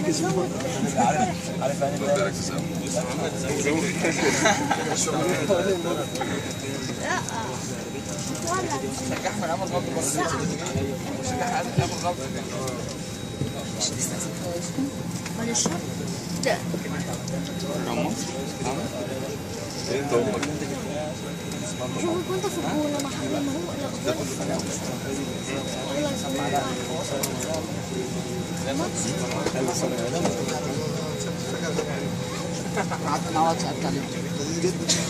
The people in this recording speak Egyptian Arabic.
عارف يعني ده لا ولا شجع احمد عمل غلط برضه شجع احمد عمل غلط ولا الشرط ده هو كنت في الجولة ما حد ما هو لا والله يسمع قعدنا نقعد ساعات عليهم